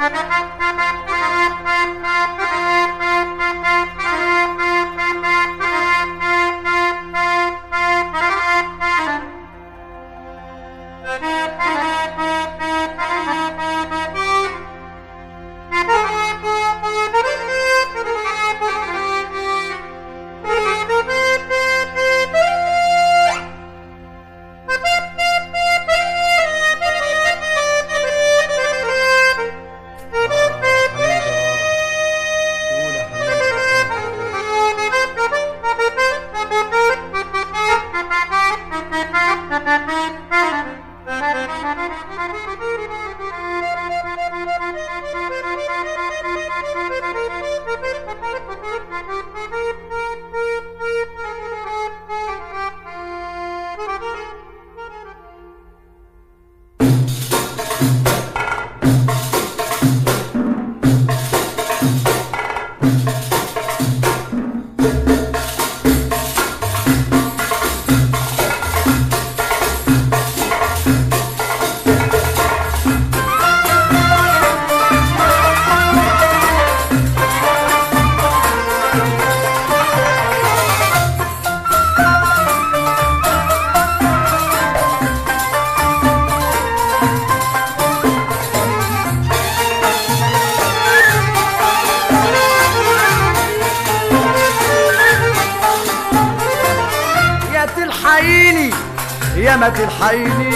يا تلحقيني يا ما تلحقيني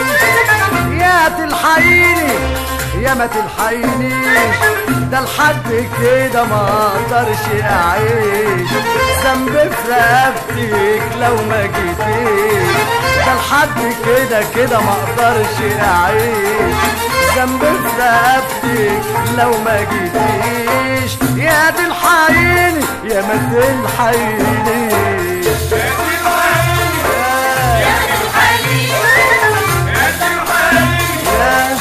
يا تلحقيني يا ما تلحقينيش ده لحد كده ما اقدرش اعيش ذنب في رقبتك لو ما جيتيش ده لحد كده كده ما اقدرش اعيش ذنب في رقبتك لو ما جيتيش يا تلحقيني يا ما تلحقينيش يا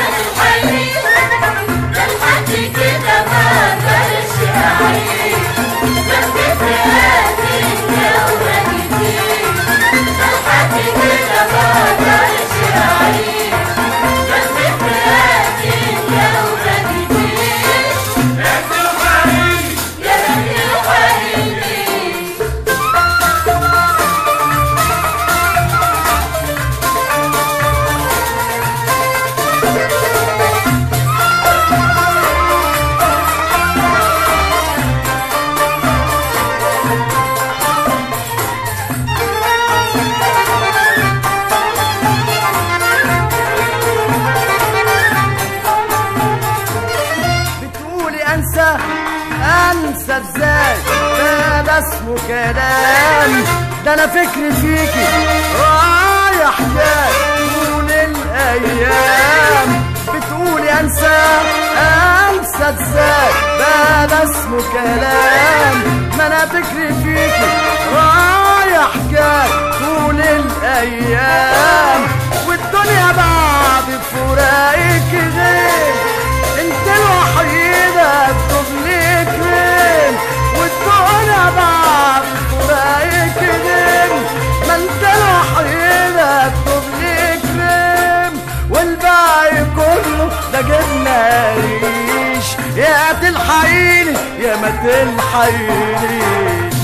بتقولي انسى انسى ازاي ده ده اسمه كلام ده انا فكري فيكي رايح جاي طول الايام بتقولي انسى انسى ازاي ده ده اسمه كلام ما انا فكري فيكي رايح جاي طول الايام والدنيا بعد فراقك غير انت الوحيدة تغليك فين والدنيا بعد فراقك غير ما انت الوحيدة تغليك فين والباقي كله ده جبنا ريش يا تلحقيني يا ما تلحقينيش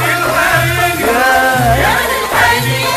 يا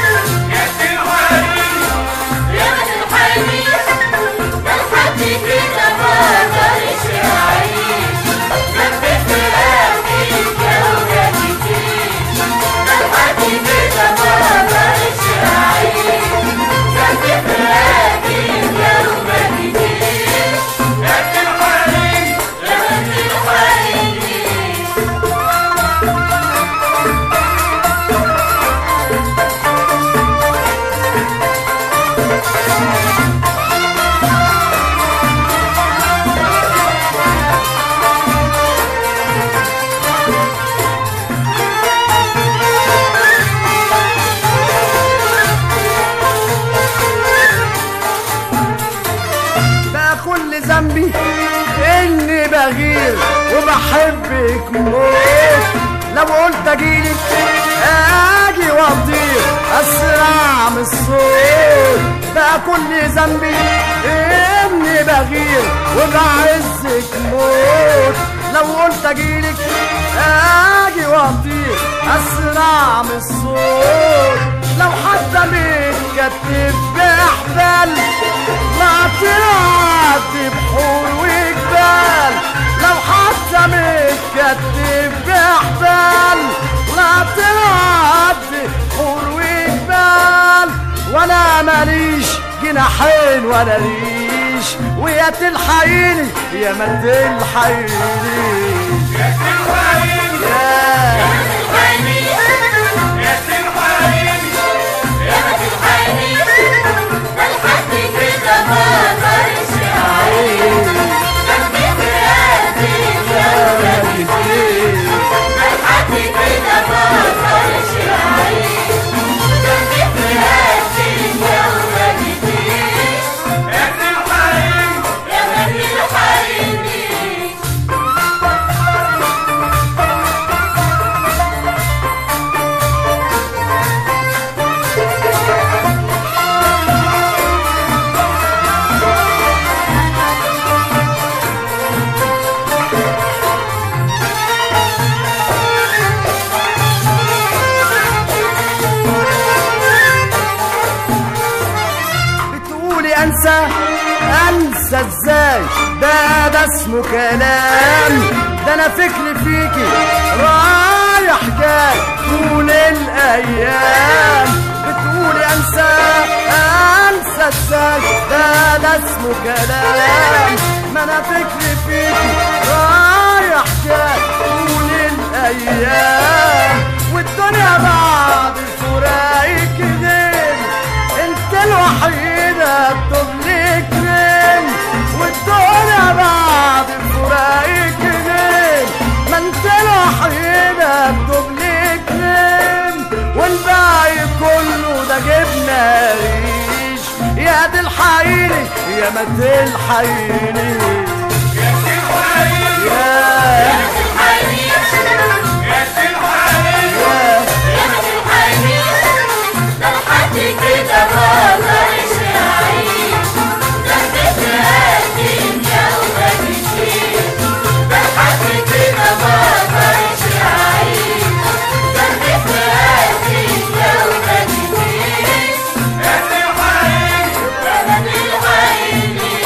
بقى كل ذنبي اني بغير وبحبك موت لو قلت اجيلك اجي واطير اسرع من الصوت بقى كل ذنبي اني بغير وبعزك موت لو قلت اجيلك اجي واطير اسرع من الصوت لو حتى متكتف باحبال لا تعدي بحور وجبال لو حتى متكتف باحبال لا تعدي بحور وجبال وانا ماليش جناحين ولا ريش ويا تلحقيني يا ما تلحقيني يا تلحقيني يا يا تلحقيني يا ما تلحقنيش ده لحد كده ما اقدرش اعيش جنبي قلبي يا ولادي ده لحد كده ما اقدرش اعيش جنبي قلبي يا ولادي يا تلحقيني يا ما تلحقنيش بتقولي انسى انسى ازاي ده ده اسمه كلام ده انا فكري فيكي رايح جاي طول الايام بتقولي انسى انسى ازاي ده ده اسمه كلام ما انا فكري فيكي رايح جاي طول الايام والدنيا بعد فراقك غير انت الوحيدة بتملك رين والدنيا بعد فراقك غير ما انت الوحيدة بتملك رين والباقي كله ده جبنا ريش يا تلحقيني يا ما تلحقيني يا تلحقيني يا تلحقنيش يا تلحقيني يا يا ما تلحقنيش ده لحد كده ما اقدرش اعيش جنبي قلبي يا ولادي ده لحد كده ما اقدرش اعيش جنبي قلبي يا ولادي يا تلحقيني يا ما تلحقنيش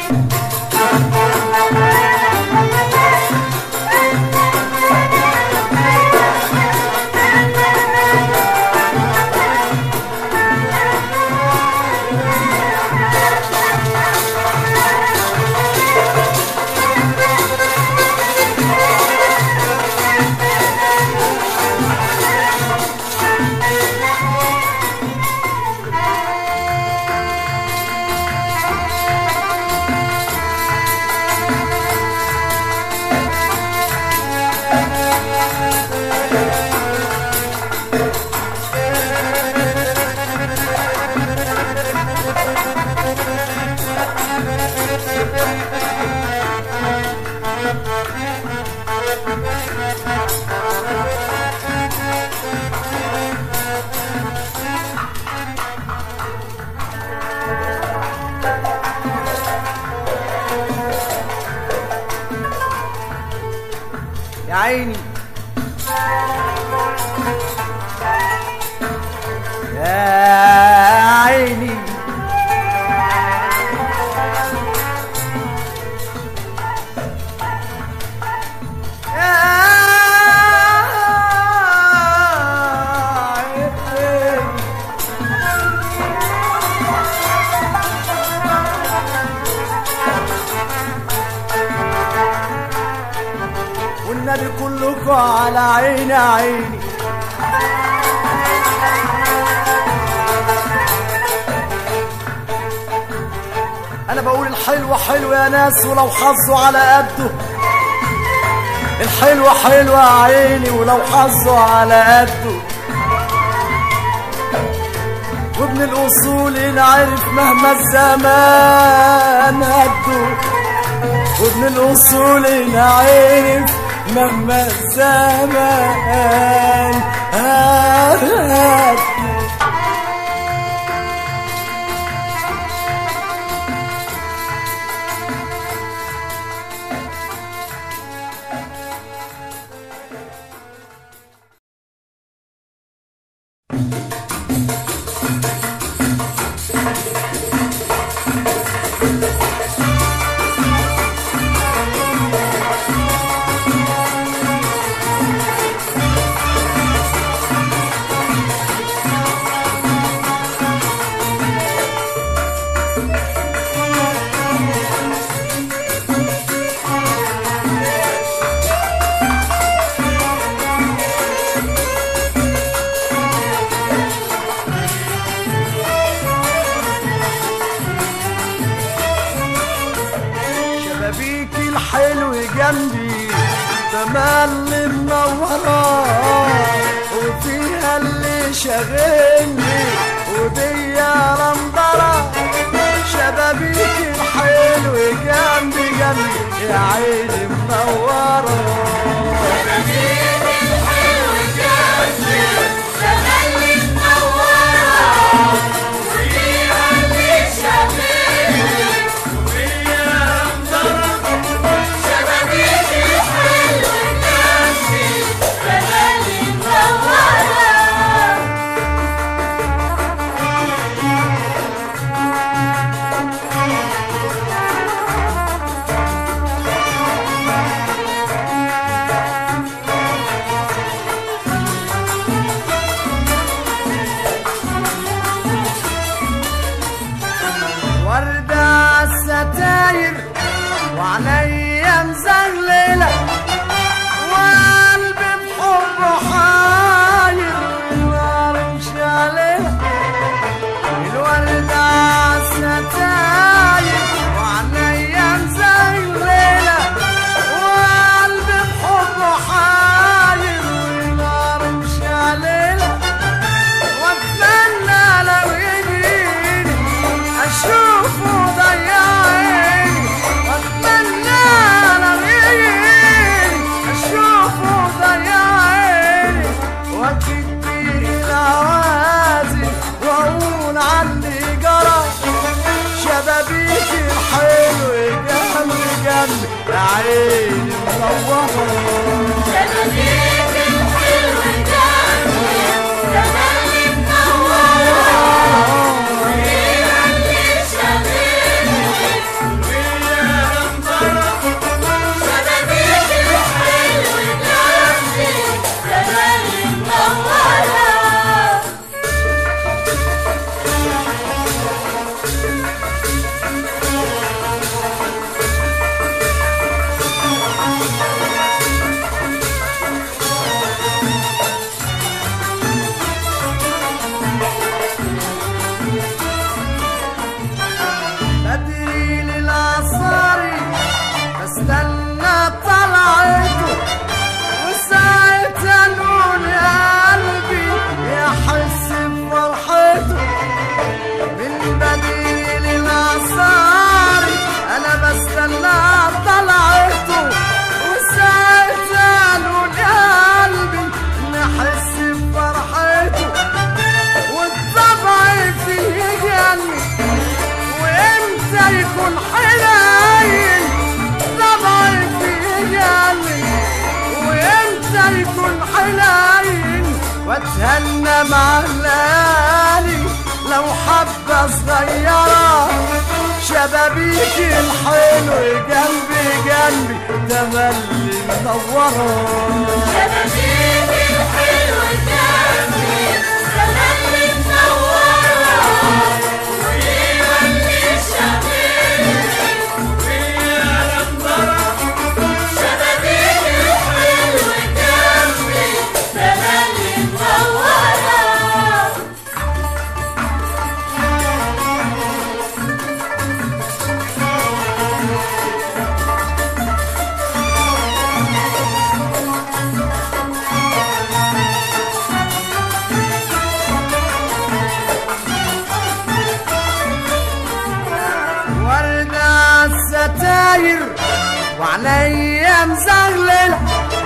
يا عيني يا عيني يا عيني والنبي كلكم على عيني عيني انا بقول الحلو حلو يا ناس ولو حظه على قده الحلوة حلوة يا عيني ولو حظه على قده وابن الاصول ينعرف مهما الزمان هده وابن الاصول ينعرف مهما الزمان هده تملي منورة وفيها اللي شاغلني ودي يا رمضرة شبابيك الحلو جنبي جنبي يا عيني منورة وردة عالستاير وعليا مزغللة وقلبي بحبه حاير والنار مش عليها الوردة عالستاير وعليا مزغللة وقلبي بحبه حاير والنار مش عليها واتمنى لو يجيني اشوفه ضيعيني واتمنى لو يجيني اشوفه ضيعيني واكيد بيه العوازي واقول عني جرى شبابيك الحلو جنبي جنبي يا عيني منوره بدري للعصاري بستنى طلعته وساعتها نقول يا قلبي يحس بفرحته من بدري للعصاري انا بستنى طلعته وساعتها نقول يا قلبي نحس بفرحته والطبع فيه جنة وامتى يكون حنين طبعا فيه جنة وامتى يكون حنين واتهنى مع الليالي لو حبة صغيرة شبابيك الحلو جنبي جنبي تملي منورة وردة الستاير وعليا مزغللة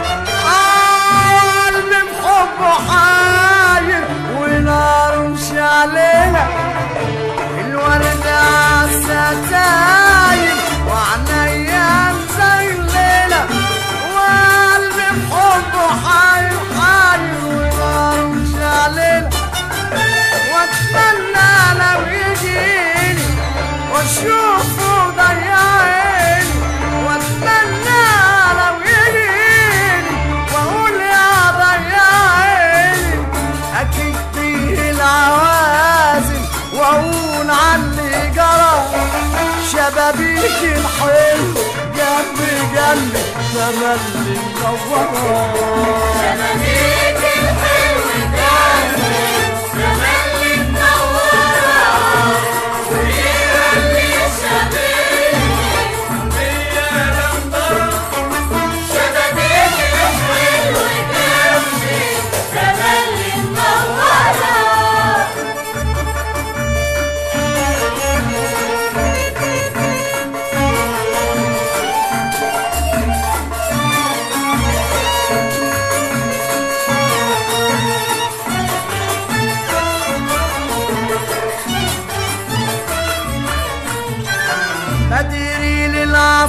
قلبي بحبه حاير ونار مش عليها الوردة الستاير وعليا مزغللة وقلبي بحبه حاير حاير ونار مش عليها واتمنى لو يجيني واشوفه ضيعيني واتمنى لو يجيني واقول يا ضيعيني اكيد فيه العوازل واقول عني جرى شبابيك الحلو جنبي جنبي تملي منوره هي لمبرة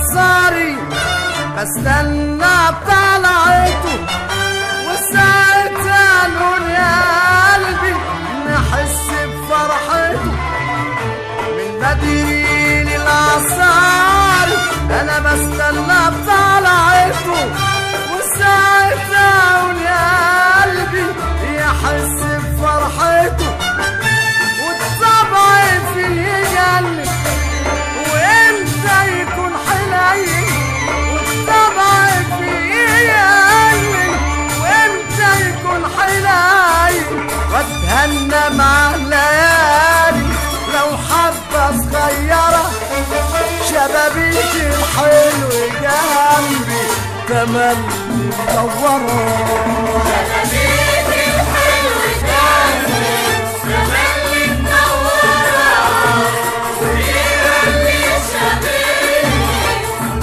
العصاري بستنى بطلعته وساعتها نور يا قلبي نحس بفرحته من بدري للعصاري انا بستنى بطلعته وساعتها نور يا قلبي يحس بفرحته والطبع فيه يجنن وامتى يكون حنين والطبع فيه يجنن وامتى يكون حنين واتهنى مع الليالي لو حبة صغيرة شبابيك الحلو جنبي تملي مدورة شبابيك الحلو جنبي تملي منورة فيها اللي شبابيك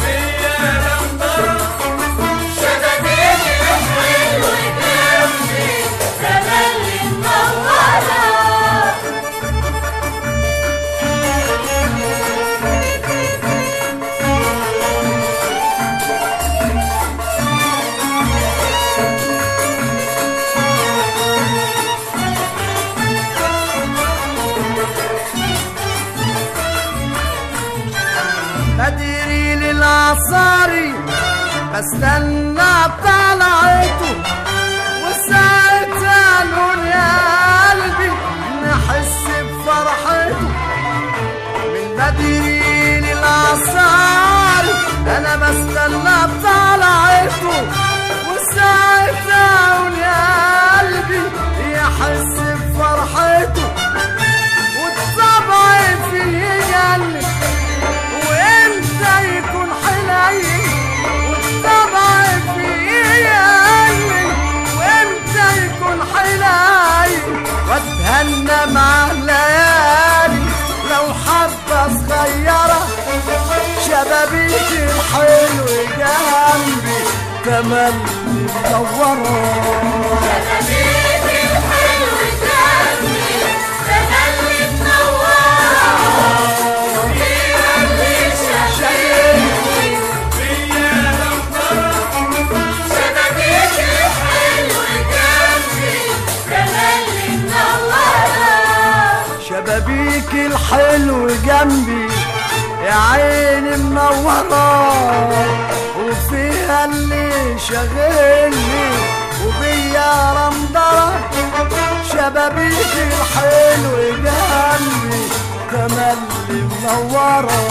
شبابيك الحلو جنبي تملي منورة بدري للعصاري بستنى بطلعته وساعتها نور يا قلبي نحس بفرحته من بدري للعصاري انا بستنى بطلعته وساعتها نور يا قلبي يحس بفرحته والطبع فيه يجنن وامتى يكون حنين والطبع فيه يجنن وامتى يكون حنين واتهنى مع الليالي لو حبة صغيرة شبابيك الحلو جنبي تملي مدورة شبابيك الحلو جنبي تملي منورة فيها اللي شبابيك شبابيك الحلو جنبي تملي منورة شبابيك الحلو جنبي يا عيني منورة وفيها اللي شاغلني وبيا رمضرة شبابيك الحلو جنبي تملي منورة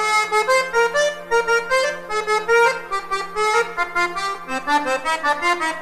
Thank you.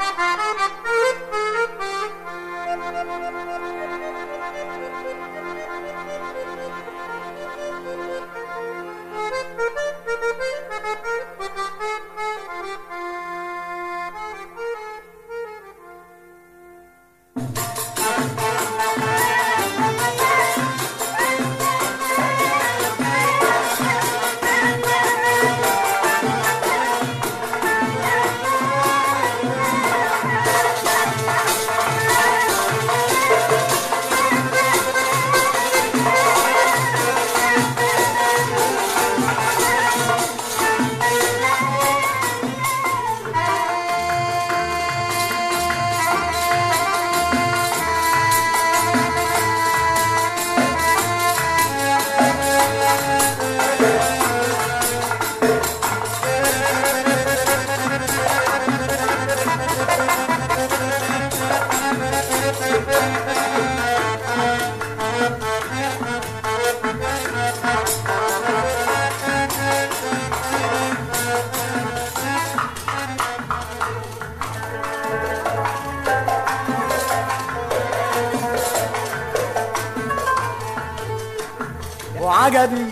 عجبي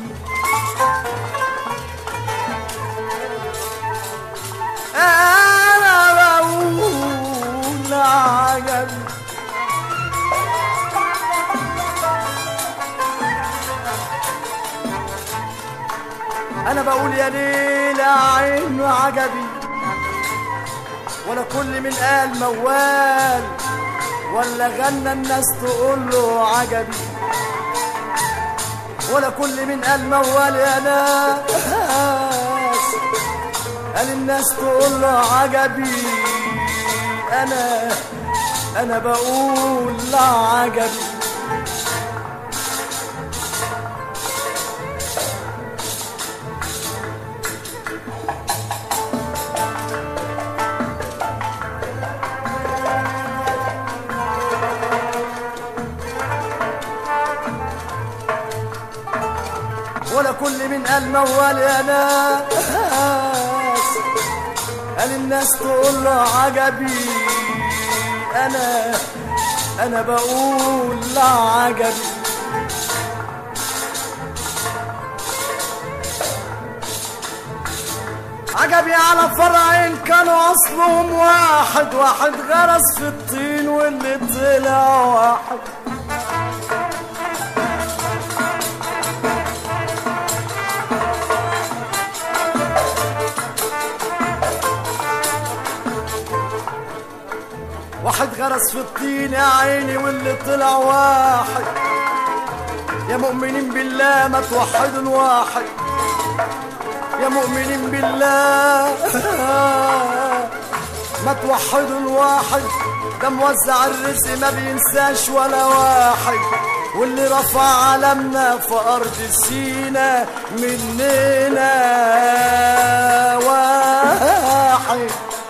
انا بقول عجبي انا بقول يا ليل عين عجبي ولا كل من قال موال ولا غنى الناس تقول له عجبي ولا كل من قال موال يا ناس قال الناس تقول له عجبي انا انا بقول لا عجبي ولا كل من قال موال يا ناس قال الناس تقول له عجبي انا انا بقول لا عجبي عجبي على فرعين كانوا اصلهم واحد واحد غرس في الطين واللي طلع واحد واحد غرس في الطين يا عيني واللي طلع واحد يا مؤمنين بالله ما توحدوا الواحد يا مؤمنين بالله ما توحدوا الواحد ده موزع الرزق ما بينساش ولا واحد واللي رفع علمنا في أرض سينا مننا واحد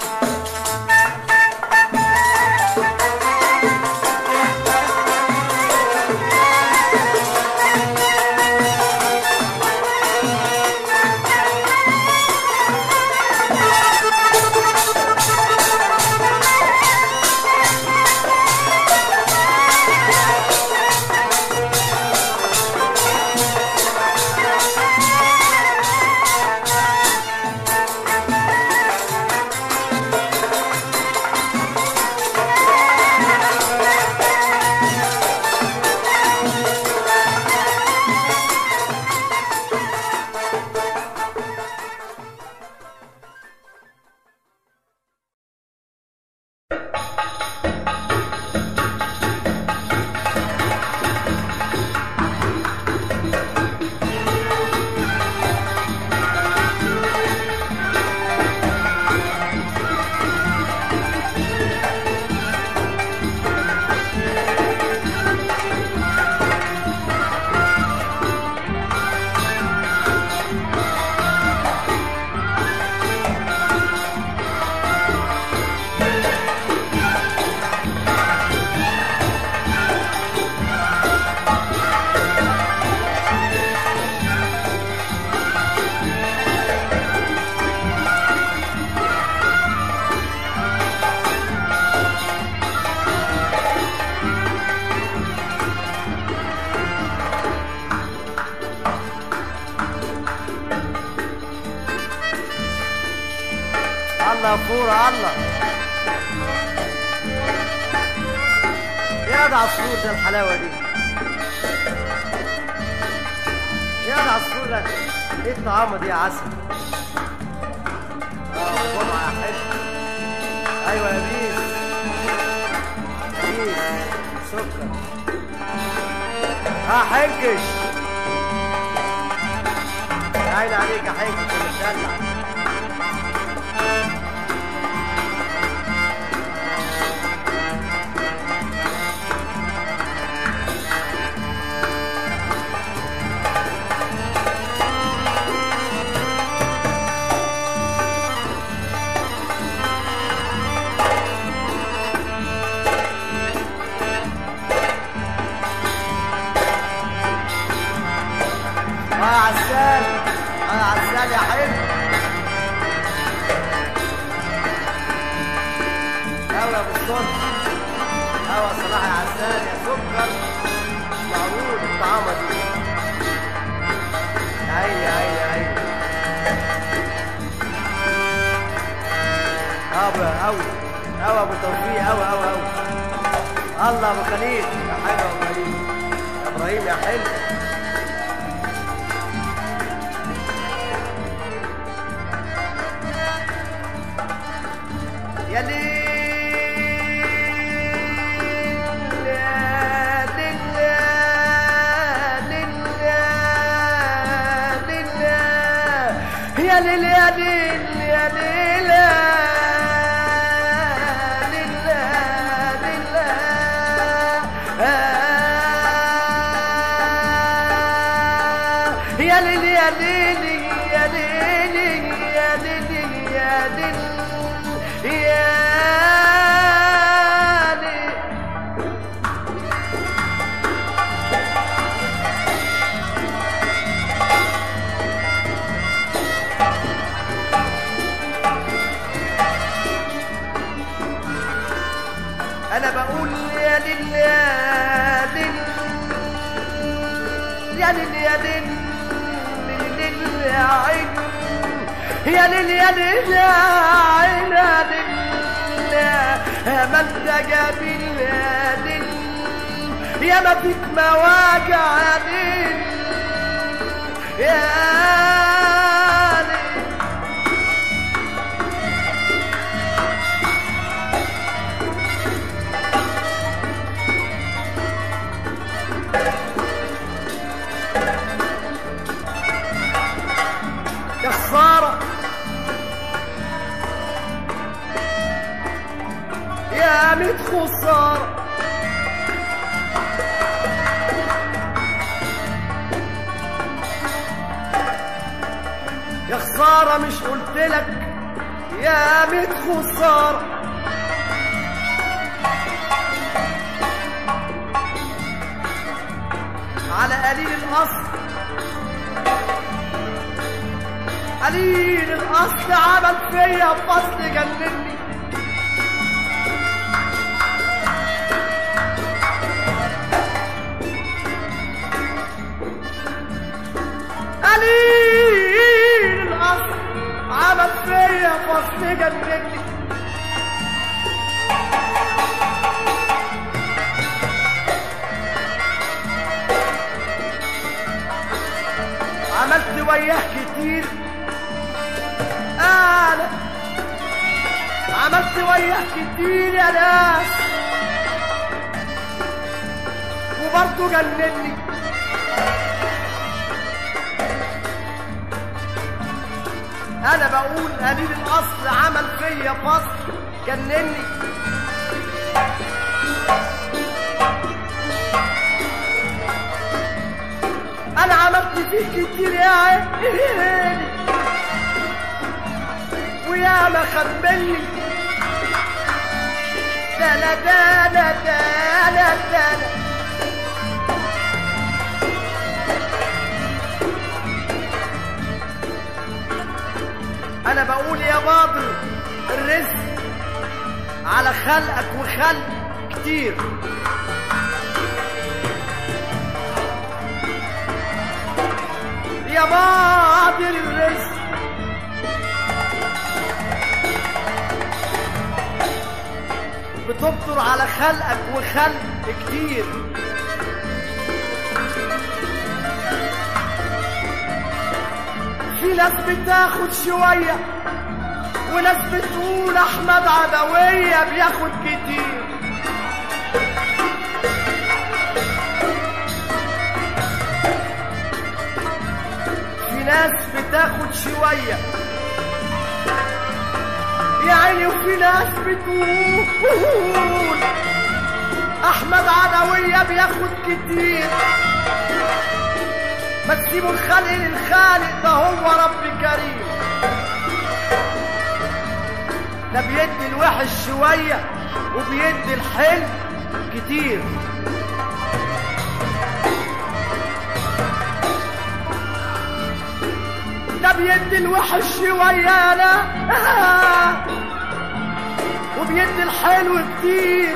الله فور الله يا ده عصفور ده الحلاوه دي يا ده عصفور ده ايه الطعامه دي يا عسل اه جمعه يا حلو ايوه يا بيس بيس سكر ها حنكش عين عليك يا حنكش ومدلع اه يا عسال اه يا عسال يا حلو قوي يا ابو الصبح قوي يا صلاح يا عسال يا سكر معروف الطعامه دي عيني يا عيني يا عيني ابو قوي قوي ابو توفيق قوي قوي قوي الله ابو خليل يا حلو يا ابو خليل يا ابراهيم يا حلو يا ليل يا ليل يا ليل يا ليل يا ليل يا ليل يا ليل يا ليل يا ليل يا ليل يا ليل انا بقول يا ليل يا ليل يا ليل يا ليل ليل يا عين يا ليل يا ليل يا عين يا ليل يا ما انت جميل يا ليل يا ما فيك مواجع يا ليل يا ليل يا خسارة يا ميت خسارة يا خسارة مش قلتلك يا ميت خسارة على قليل الأصل قليل الاصل عمل فيا فصل جنني قليل الاصل عمل فيا فصل جنني عملت وياه كتير انا عملت وياه كتير يا ناس وبرضه جنني انا بقول قليل الاصل عمل فيا فصل جنني انا عملت فيك كتير يا عيني ويا ما خبلني دالا دالا دالا دالا انا بقول يا باطل الرزق على خلقك وخلق كتير يا باطل الرزق بتبطر على خلقك وخلق كتير في ناس بتاخد شوية وناس بتقول أحمد عدوية بياخد كتير في ناس بتاخد شوية يا عيني وفي ناس بتقول احمد عدوية بياخد كتير ما تسيبوا الخلق للخالق ده هو رب كريم ده بيدي الوحش شوية وبيدي الحلو كتير ده بيدي الوحش شوية لا وبيدي الحلو كتير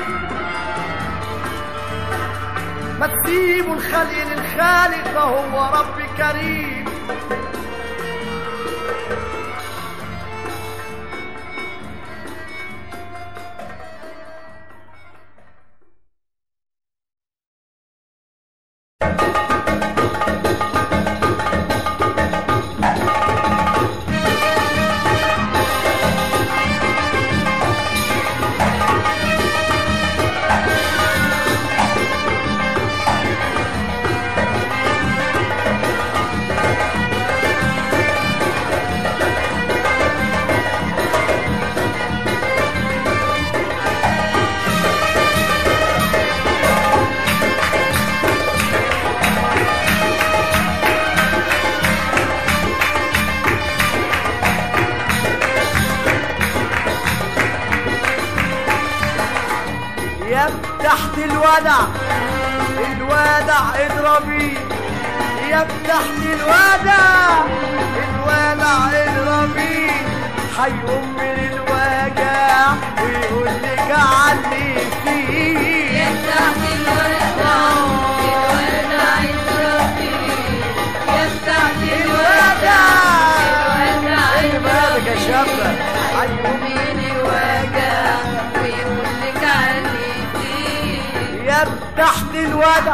ما تسيبوا الخلق للخالق ده هو رب كريم يا تحت الودع الودع اضربي يا تحت الودع الودع اضربي هيقوم من الوجع ويقول لك عني فيه يفتح الوداع الوداع الربي يفتح الوداع الوداع بالك يا الربي شابة هيقوم من الوجع ويقول لك عني فيه يا تحت الودع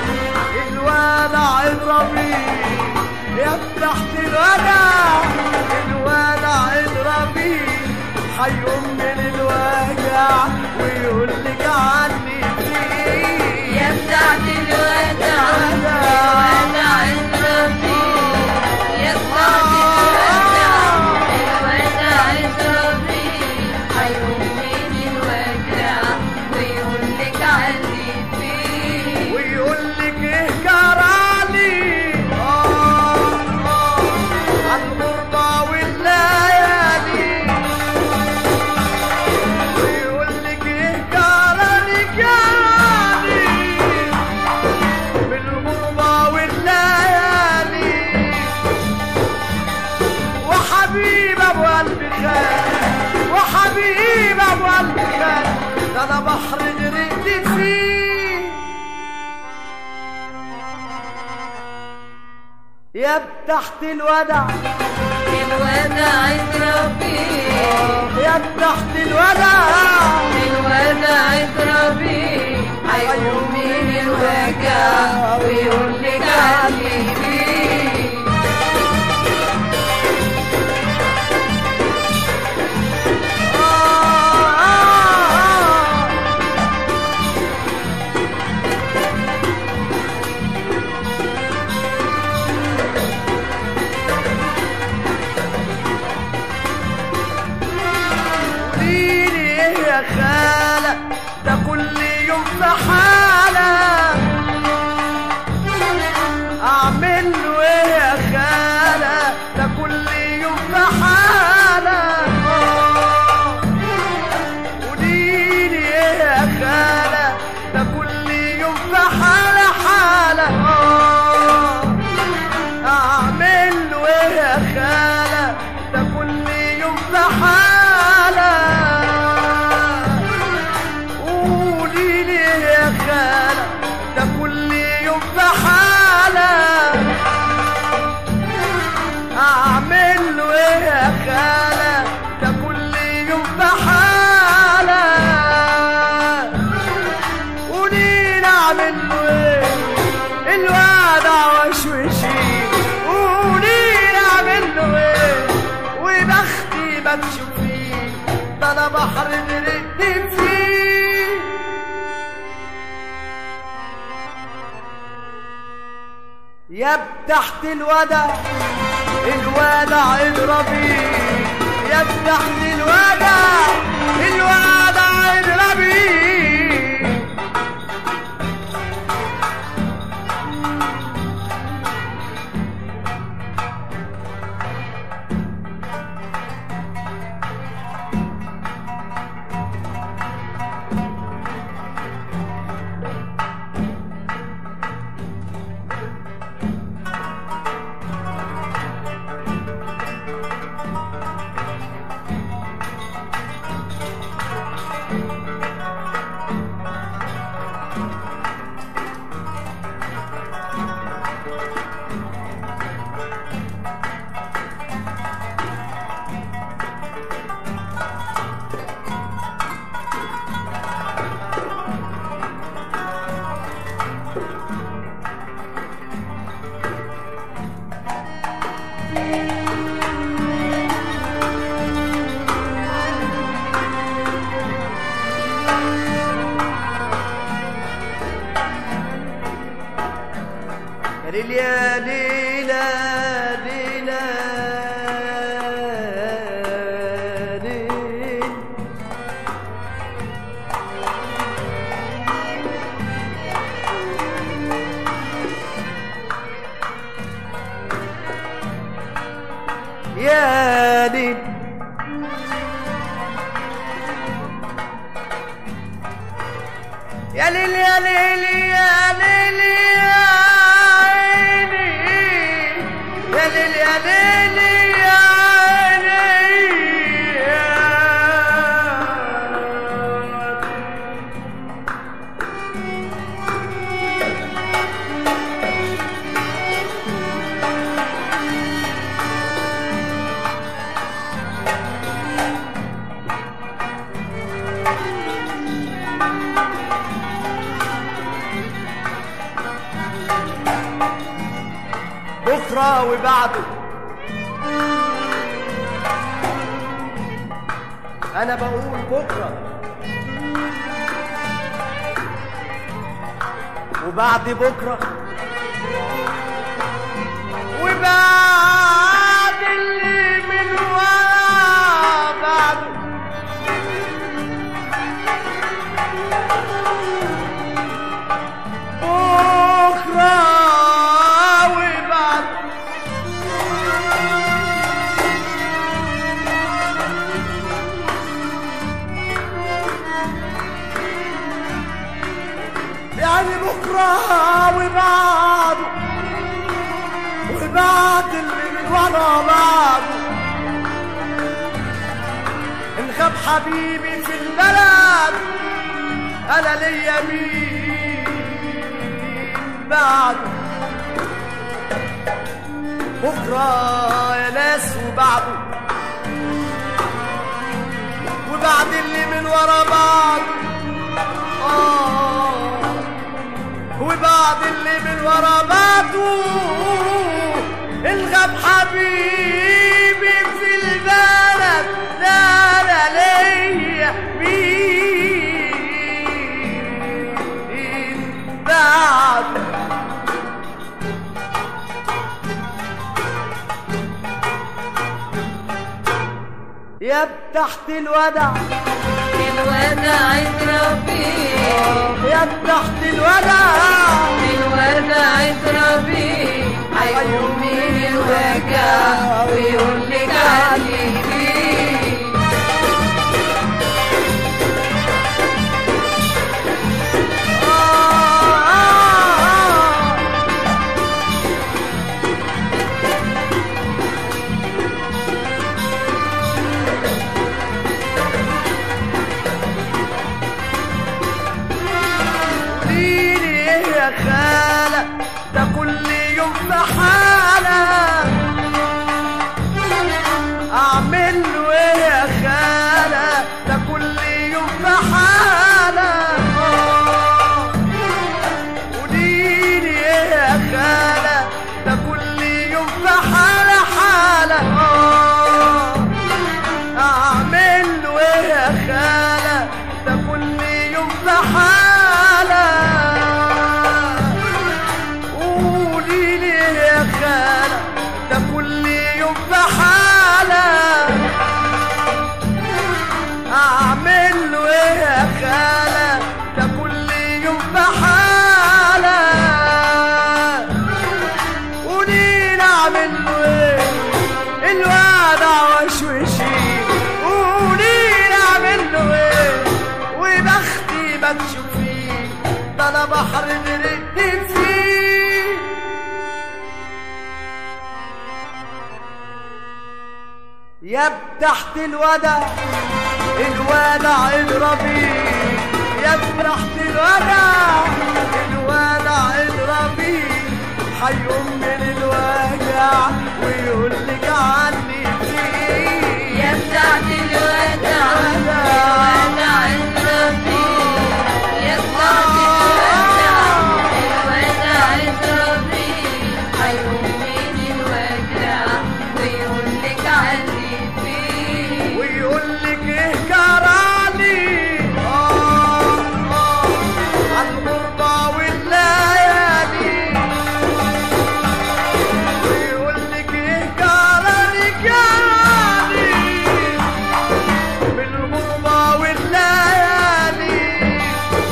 الودع اضربي يا تحت الودع الودع اضربي هيقوم من الوجع ويقول لك عني فيه يفتح الوداع الوداع الربي يفتح الوداع الوداع الربي هيقوم من الوجع ويقول لك عني فيه ويقول لك ايه جرالي آه آه عالغربة والليالي ويقول لك ايه جرالي جرالي بالغربة والليالي وحبيب ابو قلبي خان وحبيب ابو قلبي خان ده انا بحر غرقت فيه يا تحت الودع الوداع الربي يا تحت الودع الوداع الربي هيقوم من الوجع ويقول لك عني فيه آه آه آه قوليلي ايه يا خالة ده كل يوم في حالة اعمل له ايه يا خالة ده كل يوم في حالة آه. قوليلي ايه يا خالة ده كل يوم في حالة حالة آه. اعمل له ايه يا خالة ده كل يوم في حالة قولي لي يا خالة ده كل يوم في حالة اعمل له ايه يا خالة ده كل يوم في حالة قولي لي اعمل له ايه الوضع وشوشي قولي لي اعمل له ايه وبختي ما تشوفيه ده انا بحر غرقت فيه يا تحت الودع الودع اضربي يا تحت الودع الودع اضربي يا ليل يا ليل يا ليل يا عيني يا ليل يا ليل يا عيني يا بكرة وبعده أنا بقول بكرة وبعد بكرة وبعد اللي من ورا بعده بكرة وبعد يعني بكرة وبعد وبعد اللي من ورا بعد إن غاب حبيبي في البلد أنا ليا مين بعد بكرة يا ناس وبعده وبعد اللي من ورا بعض آه وبعد اللي من ورا بعضه الغاب حبيبي في البلد لا انا ليا مين بعد يا تحت الودع الوداع اتربي يا تحت الودع الوداع اتربي هيقوم من الوجع ويقول لك علي فيه قوليلي ايه يا خالة ده كل يوم في حالة اعمل له ايه يا خالة ده كل يوم في حالة آه. قوليلي ايه يا خالة ده كل يوم في حالة حالة آه. اعمل له ايه يا خالة ده كل يوم في حالة قولي لي يا خالة ده كل يوم في حالة اعمل له ايه يا خالة ده كل يوم في حالة قولي لي اعمل له ايه الوضع وشوشي قولي لي اعمل له ايه وبختي ما تشوفيه ده انا بحر غرقت فيه يا تحت الودع الودع اضربي يا تحت الودع الودع اضربي هيقوم من الوجع ويقول لك عني فيه يا بتاعت الوداع الوداع اتربي يا بتاعت الوداع الوداع اتربي هيقوم من الوجع ويقول لك علي فيه ويقول لك ايه جرالي اه اه عالغربة والليالي ويقول لك ايه جرالي جرالي بالغربة والليالي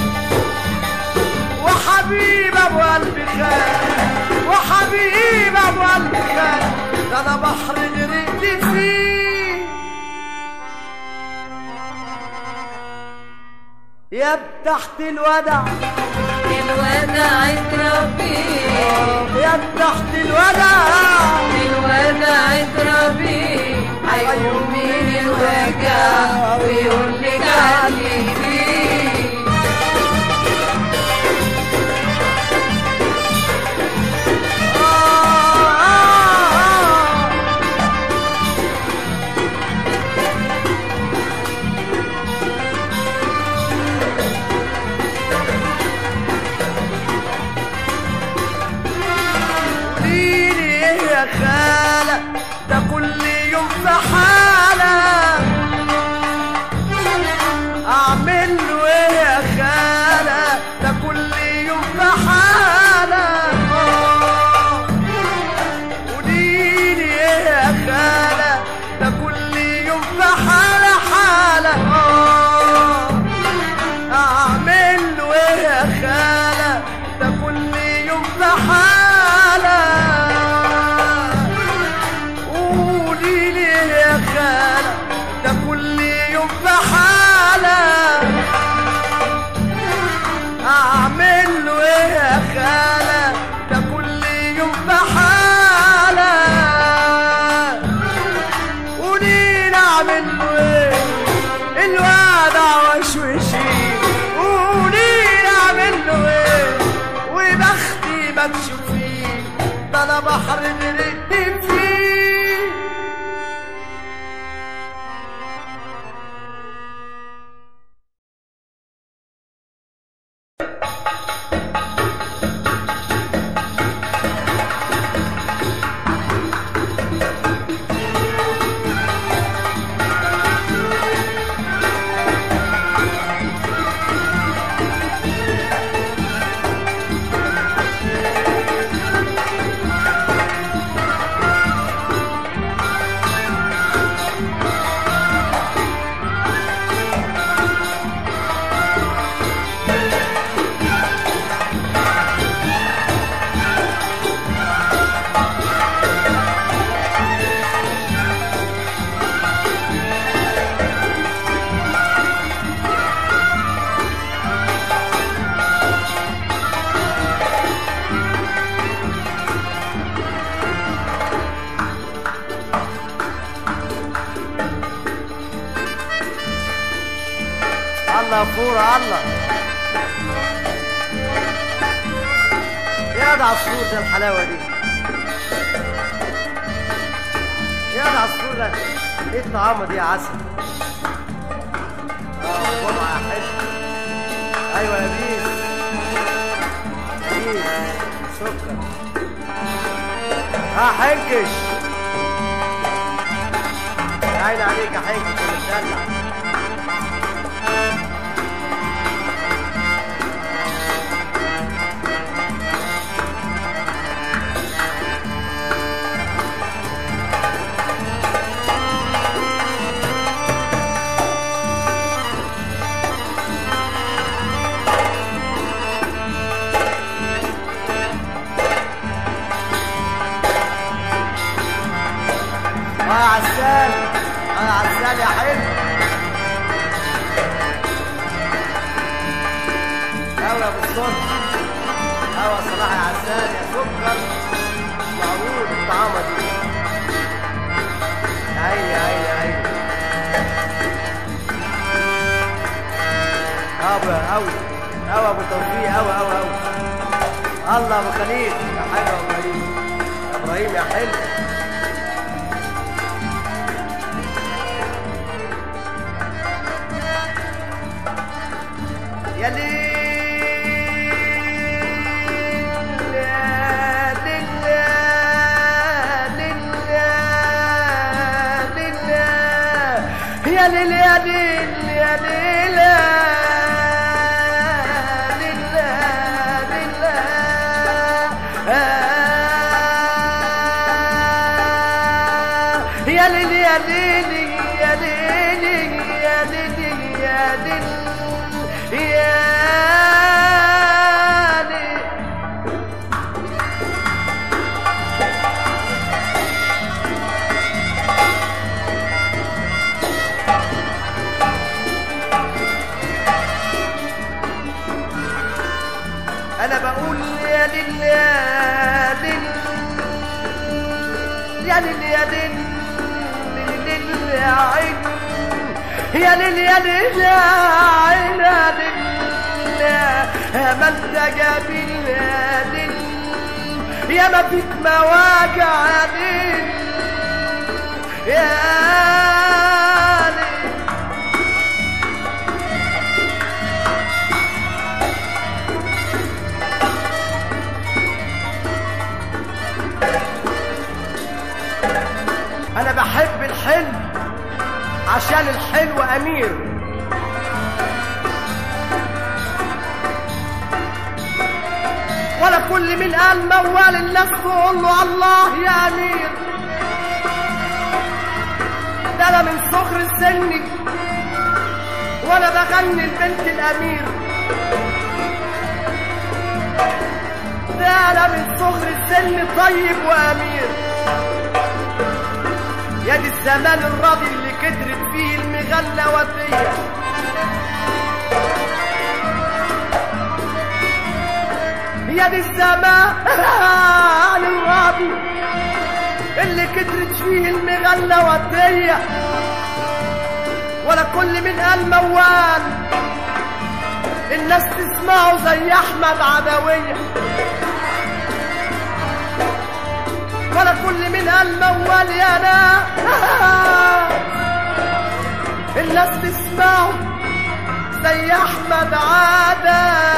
وحبيب ابو قلبي خال وحبيب ابو قلبي خال ده انا بحر غرقت فيه يا تحت الودع الوداع اتربي يا تحت الودع الوداع اتربي هيقوم من الوجع ويقول لك علي فيه قوليلي ايه يا خالة ده كل يوم في حالة اعمل له ايه يا خالة ده كل يوم في حالة آه. قوليلي ايه يا خالة ده كل يوم في حالة حالة آه. اعمل له ايه يا خالة ده كل يوم في حالة قولي لي يا خالة ده كل يوم في حالة اعمل له ايه يا خالة ده كل يوم في حالة قولي لي اعمل له ايه الوضع وشوشي قولي لي اعمل له ايه وبختي ما تشوفيه ده انا بحر غرقت فيه الله فورة الله يا ده عصفور ده الحلاوة دي يا ده عصفور ده ايه الطعامة دي يا عسل اه جمعة يا حلو ايوه يا بيس بيس سكر ها حنكش عين عليك يا حنكش يا مدلع اه يا عسال اه يا عسال يا حلو ايوه يا ابو الصلح ايوه صلاح يا عسال يا سكر معروف الطعامه دي يا عيني يا عيني يا عيني ابو قوي قوي ابو توفيق قوي قوي قوي الله ابو خليل يا حلو يا ابو خليل يا ابراهيم يا حلو يا ليل يا ليل يا ليل يا ليل يا ليل يا ليل يا ليل يا ليل يا ليل يا ليل يا ليل يا ليل ليل يا ليل يا ليل يا ليل ليل يا عين يا ليل يا ليل يا عين يا ليل يا ما انت جميل يا ليل يا ما فيك مواجع يا ليل يا ليل انا بحب الحلو عشان الحلو امير ولا كل من قال موال الناس تقول له الله يا امير ده انا من صغر سني وانا بغني البنت الامير ده انا من صغر السن طيب وامير يا دي الزمان الراضي اللي كترت فيه المغلة ودية يا دي الزمان الراضي اللي كترت فيه المغلة ودية ولا كل من قال موال الناس تسمعه زي احمد عدويه ولا كل من قال موال يا ناس الناس تسمعه زي احمد عادة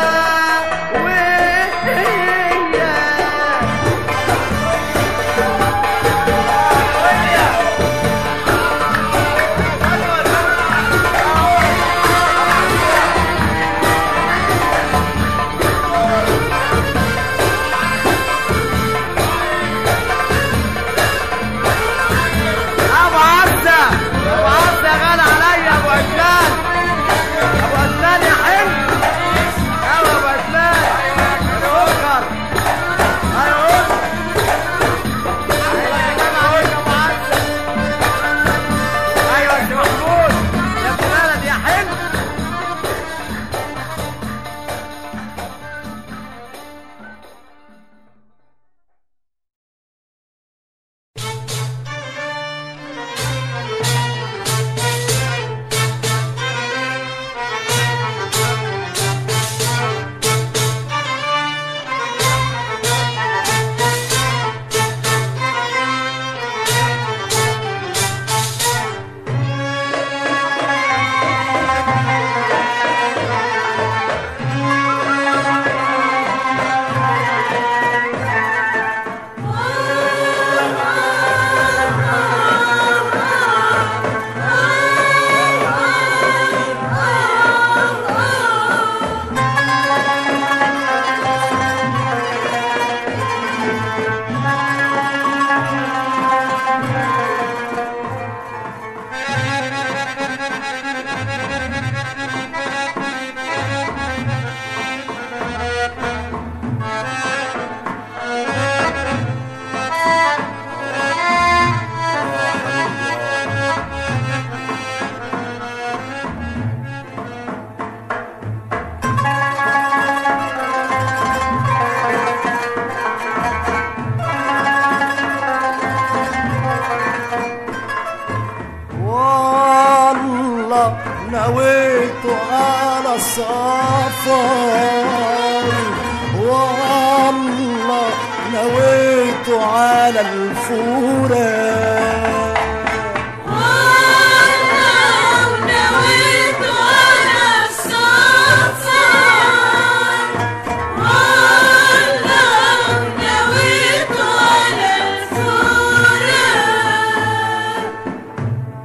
ابو عزة ابو عزة غالي عليا ابو عزان ابو عزان يا حلو ايوه ابو عزان انا اخر ايوه ايوه انت موجود يا ابن بلد يا حلو والله نويت على السفر والله نويت على الفراق نويت على السفر والله نويت على الفراق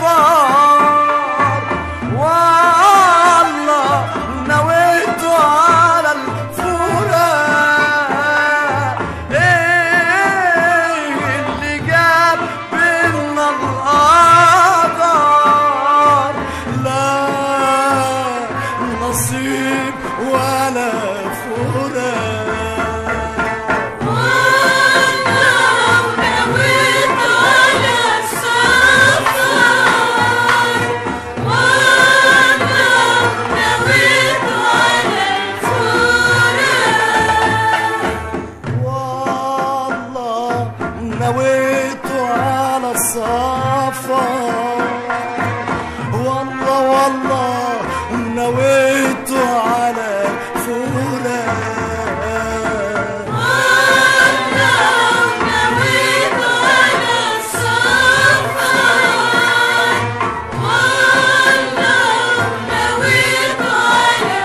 السفر والله نويت على الفراق ايه اللي جاب بينا القدر لا نصيب ولا فراق نويت على السفر وانا نويت على الفراق والله نويت على السفر والله والله نويت على فراق نويت على السفر وانا نويت على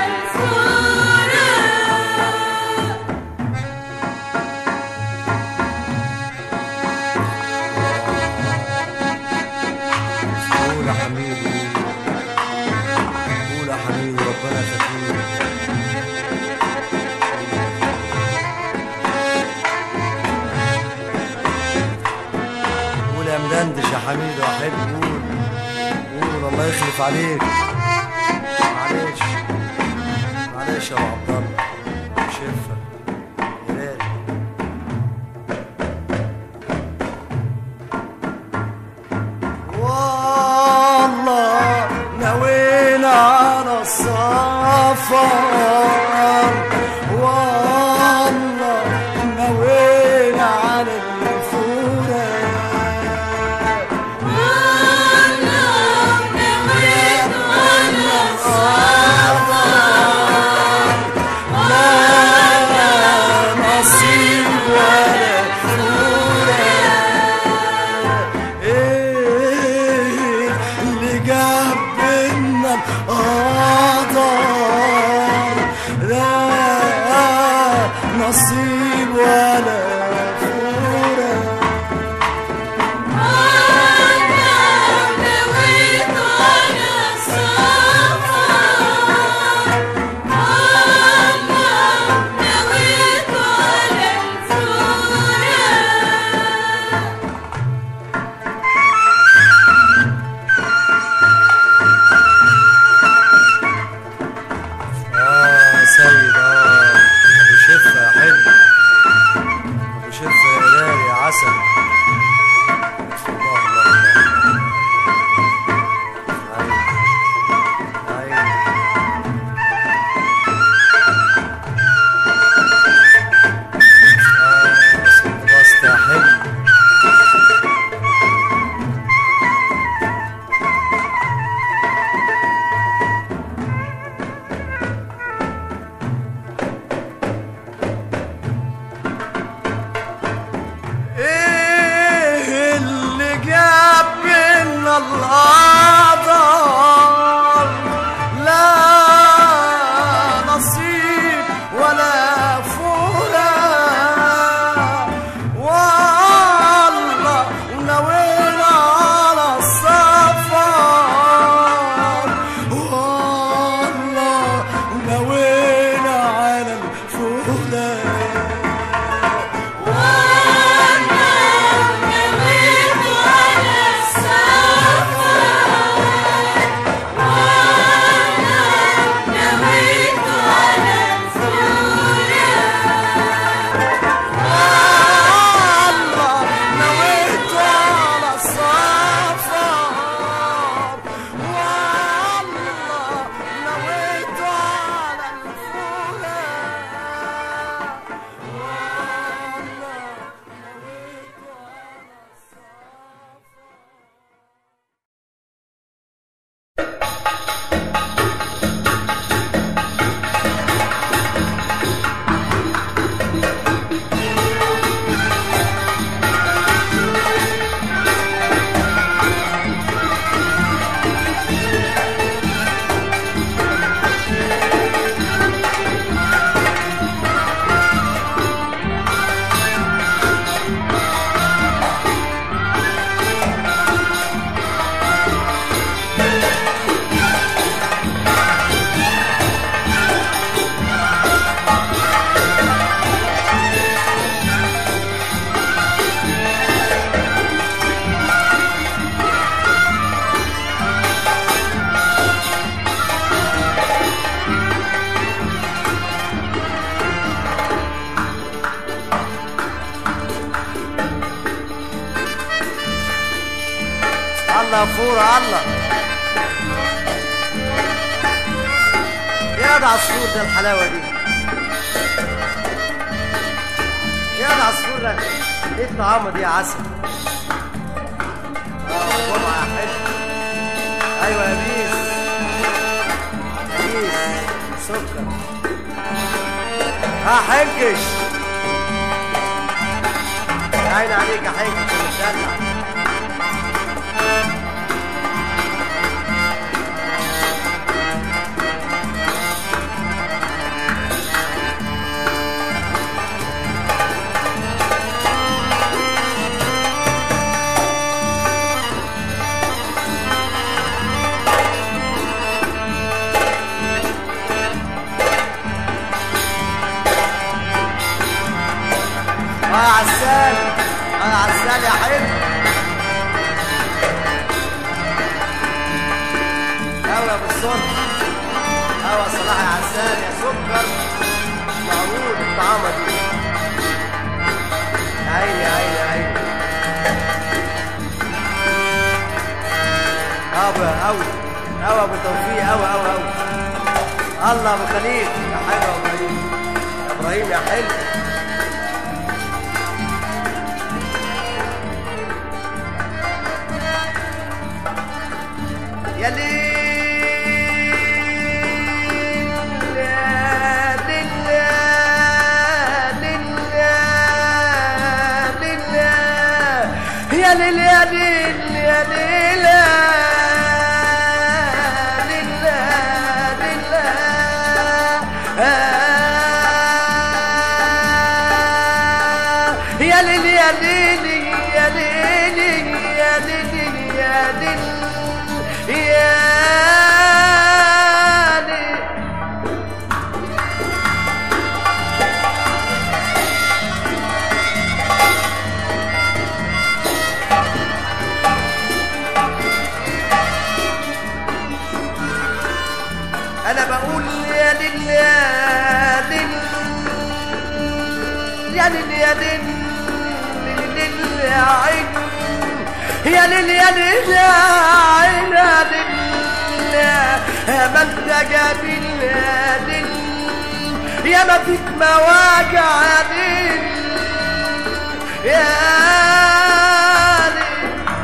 الفراق قول يا حبيبي قول يا حبيبي ربنا كفيل قول يا مدندش يا حبيبي وحب قول قول الله يخلف عليك معلش معلش يا ابو عبد الله شفا يا ريت والله نوينا على السفر والله نوينا على الفراق وانا نويت على السفر لا نصيب ولا فراق ايه اللي جاب بينا القدر الله فورة الله يا ده عصفور ده الحلاوة دي يا ده عصفور ده ايه الطعامة دي يا عسل اه جمعة يا حلو ايوه يا بيس بيس سكر اه حنكش عين عليك يا حنكش مدلع اه عسال اه عسال يا حلو ايوه يا ابو الصنع ايوه صلاح يا عسال يا سكر معروض الطعامه دي عيني عيني عيني ابو اوي اوي ابو توفيق اوي اوي اوي الله ابو خليل يا حلو يا ابراهيم يا ابراهيم يا حلو يا ليل يا ليل يا ليل يا ليل يا ليل يا ليل يا ليل يا ليل يا ليل يا ليل يا ليل انا بقول يا ليل يا ليل يا ليل يا ليل ليل يا عين يا ليل يا ليل يا عين يا ليل يا ما انت جميل يا ليل يا ما فيك مواجع يا ليل يا ليل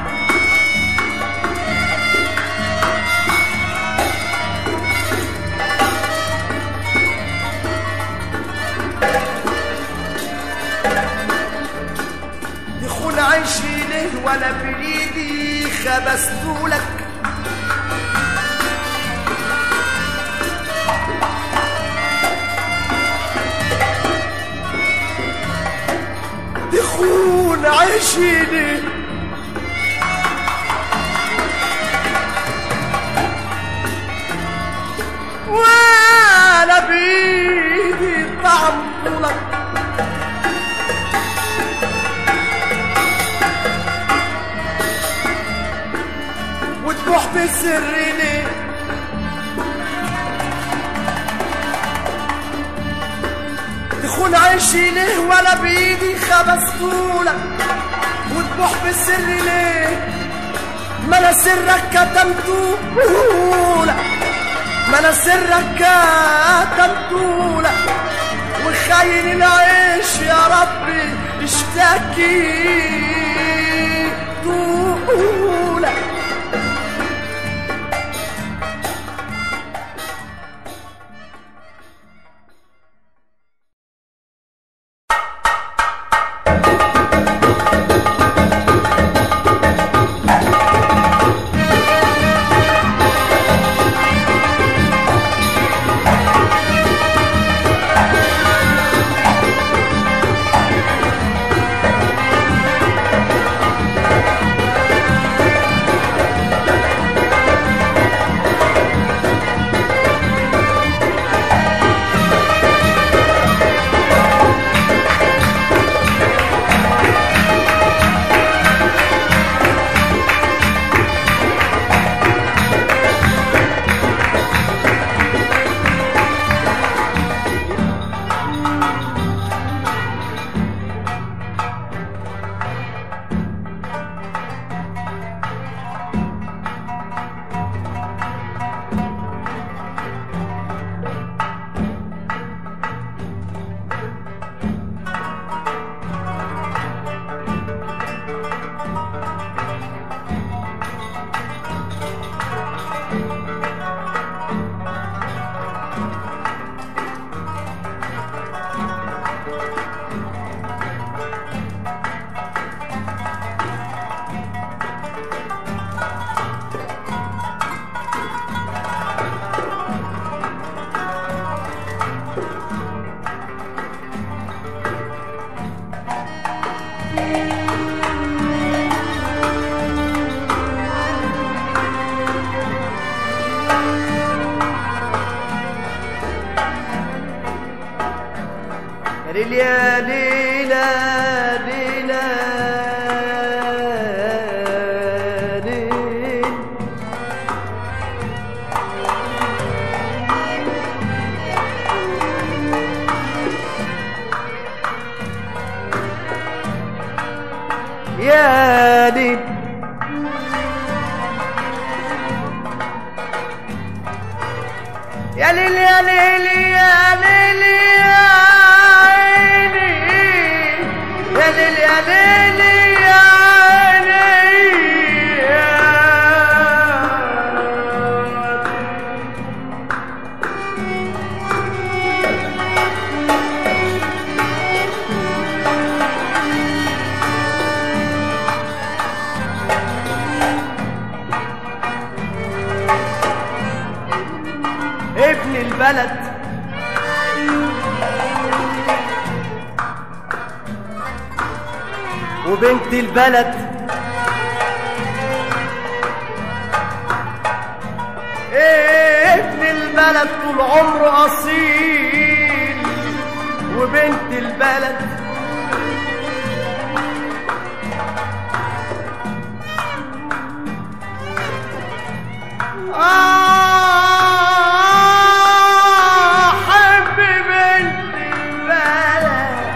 دخول عيشي ليه وانا بايدي خبستولك دخول عيشي ليه وانا بايدي طعمولك وتروح بسر ليه تخون عيشي ليه ولا بايدي خبستولك وتروح بسر ليه ما انا سرك كتمتولك ما انا سرك كتمتولك وخاين العيش يا ربي اشتكي طولك يا ليل يا ليل يا ليل يا عيني يا ليل يا ليل يا عيني يا ابن البلد وبنت البلد ابن البلد طول عمره أصيل وبنت البلد أحب بنت البلد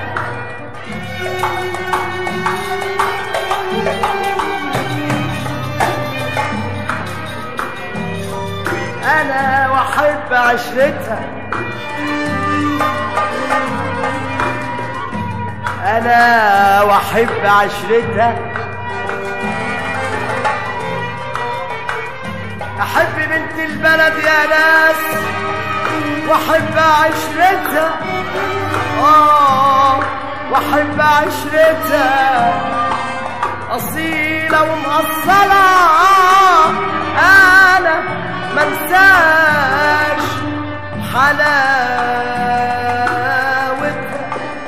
أنا وأحب عشرتها أنا وأحب عشرتها أحب بنت البلد يا ناس وأحب عشرتها آه وأحب عشرتها أصيلة ومقصلة أنا منساش حلاوتها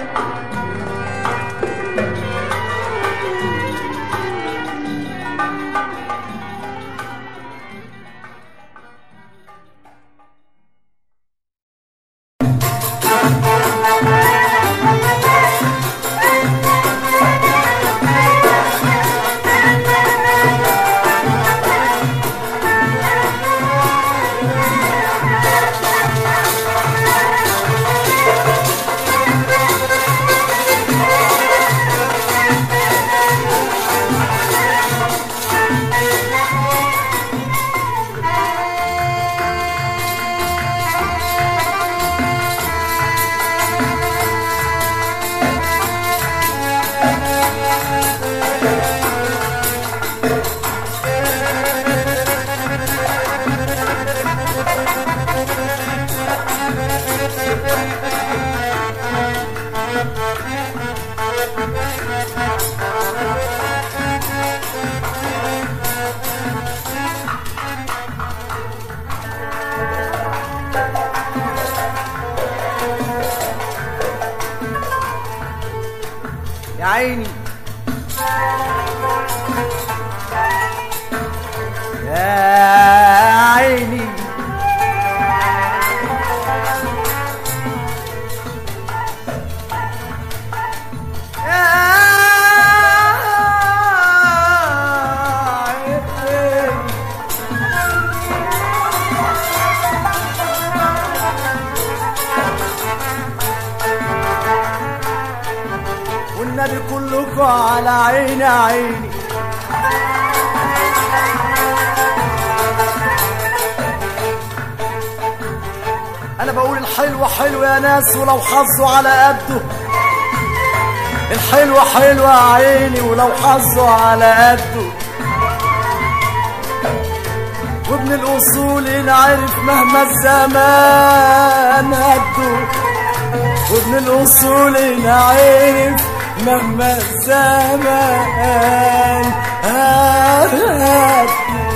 يا عيني يا عيني يا عيني والنبي كلكم على عيني عيني انا بقول الحلو حلو يا ناس ولو حظه على قده الحلو حلو يا عيني ولو حظه على قده وابن الاصول ينعرف مهما الزمان هده وابن الاصول ينعرف مهما الزمان هده